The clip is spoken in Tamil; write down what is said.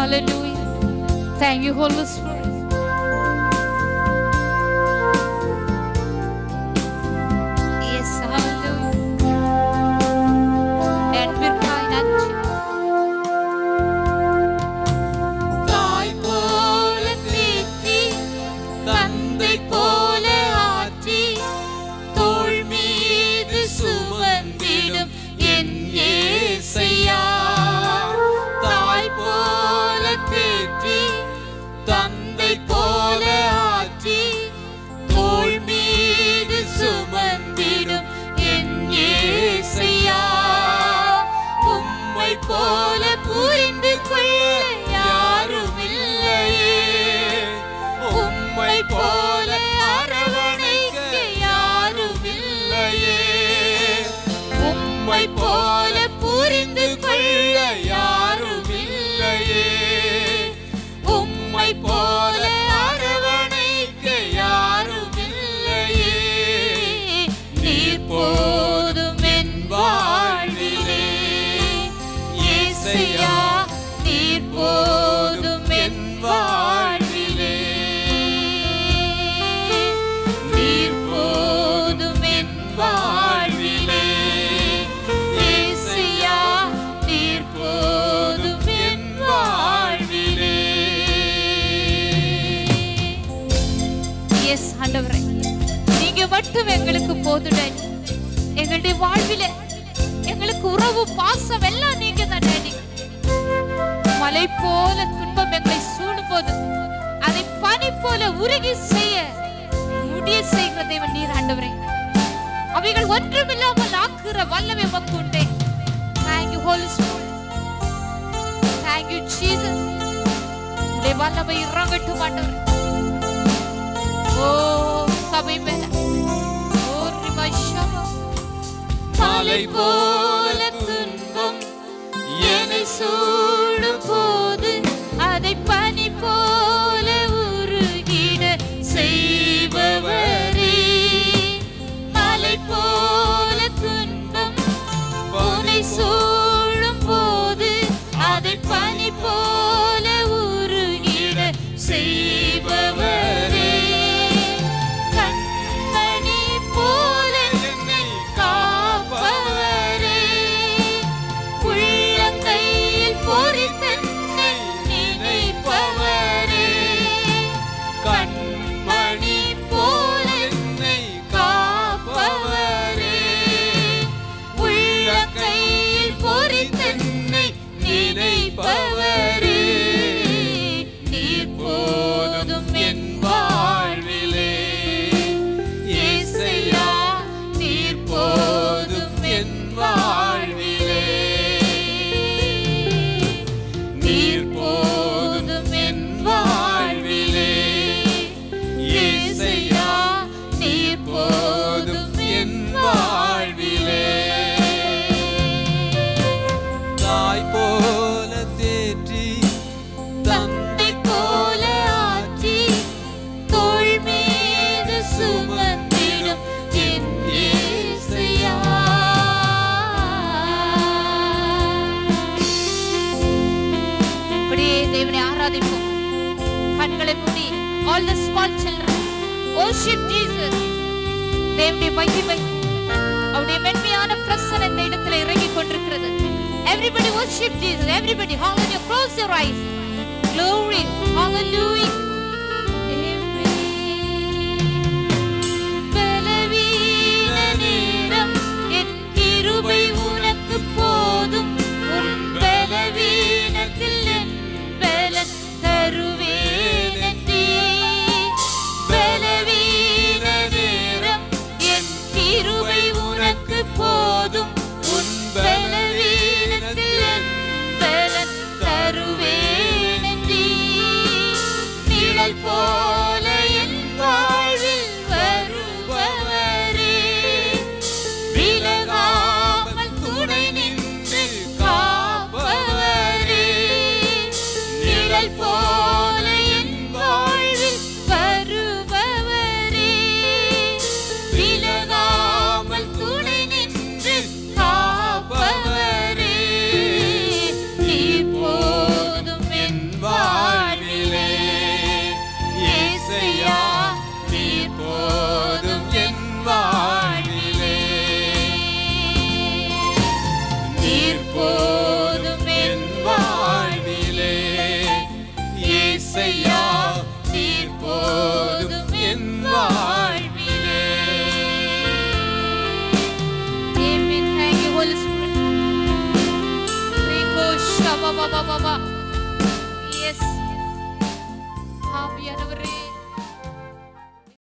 Hallelujah. Thank you, Holy Spirit. Yes, hallelujah. அன்பிற்காய் நன்றி. தாய் போல தேற்றி தந்தை போல ஆற்றி தோள் மீது சுமந்திடும் என் ஏசையா தாய் போல தேற்றி தந்தை போல ஆற்றி தோள் மீது சுமந்திடும் என் ஏசையா உம்மை போல புரிந்து கொள்ள யாரும் இல்லையே உம்மை போல அரவணைக்க யாரும் இல்லையே உம்மை போல புரிந்து கொள்ள யாரும் இல்லையே உம்மை போல அரவணைக்க யாரும் இல்லையே நீர் போதும் என் வாழ்விலே இயேசையா நீர் போதும் என் வாழ்விலே நீர் போதும் என் வாழ்விலே இயேசையா நீர் போதும் என் வாழ்விலே எஸ் ஆண்டவரே நீங்க மட்டும் எங்களுக்கு போதுடன் எங்களுடைய வாழ்வில எங்களுக்கு உறவு பாசம் எல்லாம் நீங்க தான் டேடி மலை போல துன்பம் எங்களை சூடும் போது அதை பனி போல உருகி செய்ய முடிய செய்கிற தேவன் நீர் ஆண்டவரே அவைகள் ஒன்றுமில்லாமல் ஆக்குற வல்லமை உமக்கு உண்டே thank you holy spirit thank you Jesus உடைய வல்லமை இறங்கட்டும் ஆண்டவரே ஓ சபை மேல ஓ ரிமைஷமா மலை போல துன்பம் என்னை சூடும் போது அதை பனி போல உருகிட செய்பவரே மலை போல துன்பம் உன்னை சூழும் போது அதை பனி போல உருகிட செய்பவரே கண்மணி போல என்னை காப்பவரே உள்ளங்கையில் பொறித்தன்னை நினைப்பவரே கண்மணி போல என்னை காப்பவரே உள்ளங்கையில் பொறித்தன்னை நினைப்பவரே நீர் போதும் என் வாழ்விலே இயேசையா நீர் போதும் என் வாழ்விலே நீர் போதும் என் வாழ்விலே இயேசையா நீர் போதும் என் வாழ்விலே தாய் போல தேற்றி தந்தை போல ஆற்றி தோள் மீது சுமந்திடும் என் இயேசையா. இப்படியே தேவனை ஆராதிப்போம் கண்களை மூடி all the small children worship Jesus தேவனுடைய மகிமை அவருடைய மென்மையான பிரசன்னம் இந்த இடத்துல இறங்கி கொண்டிருக்கிறது everybody worship Jesus everybody hallelujah close your eyes glory hallelujah பலவீன நேரம் என் கிருபை உனக்கு போதும் உன் பலவீனத்தில் என் பலன் தருவேன் என்றே. பலவீன நேரம் என் கிருபை உனக்கு போதும் உன் பலவீனத்தில் என் பலன் தருவேன் என்றே. நிழல் போல என் வாழ்வில் வருபவரே விலகாமல் துணை நின்று காப்பவரே நிழல் போல என் வாழ்வில் வருபவரே விலகாமல் துணை நின்று காப்பவரே பா பா பா பா எஸ் ஆவியானவரே